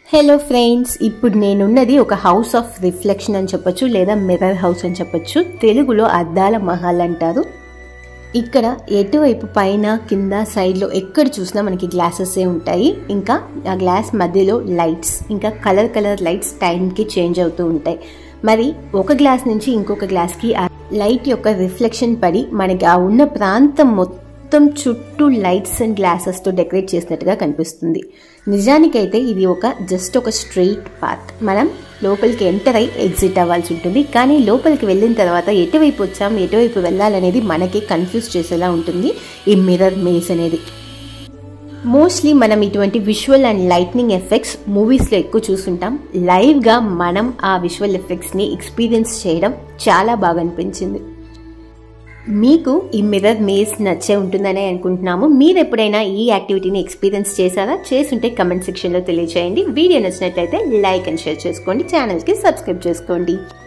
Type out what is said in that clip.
hello friends ఇప్పుడు నేనున్నది ఒక house of reflection అని చెప్పొచ్చు లేదా మిర్రర్ హౌస్ అని చెప్పొచ్చు తెలుగులో అద్దాల మహల్ అంటారు ఇక్కడ ఎటువైపు పైన కింద సైడ్లో ఎక్కడ చూసినా మనకి గ్లాసెసే ఉంటాయి ఇంకా ఆ గ్లాస్ మధ్యలో లైట్స్ ఇంకా కలర్ కలర్ లైట్స్ టైంకి చేంజ్ అవుతూ ఉంటాయి మరి ఒక గ్లాస్ నుంచి ఇంకొక గ్లాస్కి ఆ లైట్ యొక్క రిఫ్లెక్షన్ పడి మనకి ఆ ఉన్న ప్రాంతం మొత్తం చుట్టూ లైట్స్ అండ్ గ్లాసెస్తో డెకరేట్ చేసినట్టుగా కనిపిస్తుంది నిజానికైతే ఇది ఒక జస్ట్ ఒక స్ట్రెయిట్ పాత్ మనం లోపలికి ఎంటర్ అయి ఎగ్జిట్ అవ్వాల్సి ఉంటుంది కానీ లోపలికి వెళ్ళిన తర్వాత ఎటువైపు వచ్చాం ఎటువైపు వెళ్ళాలనేది మనకి కన్ఫ్యూజ్ చేసేలా ఉంటుంది ఈ మిర్రర్ మేస్ అనేది మోస్ట్లీ మనం ఇటువంటి విజువల్ అండ్ లైట్నింగ్ ఎఫెక్ట్స్ మూవీస్లో ఎక్కువ చూస్తుంటాం లైవ్గా మనం ఆ విజువల్ ఎఫెక్ట్స్ని ఎక్స్పీరియన్స్ చేయడం చాలా బాగా అనిపించింది మీకు ఈ మిర్రర్ మేస్ నచ్చే ఉంటుందని అనుకుంటున్నాము మీరు ఎప్పుడైనా ఈ యాక్టివిటీని ఎక్స్పీరియన్స్ చేశారా చేసుంటే కమెంట్ సెక్షన్లో తెలియజేయండి వీడియో నచ్చినట్లయితే లైక్ అండ్ షేర్ చేసుకోండి ఛానల్కి సబ్స్క్రైబ్ చేసుకోండి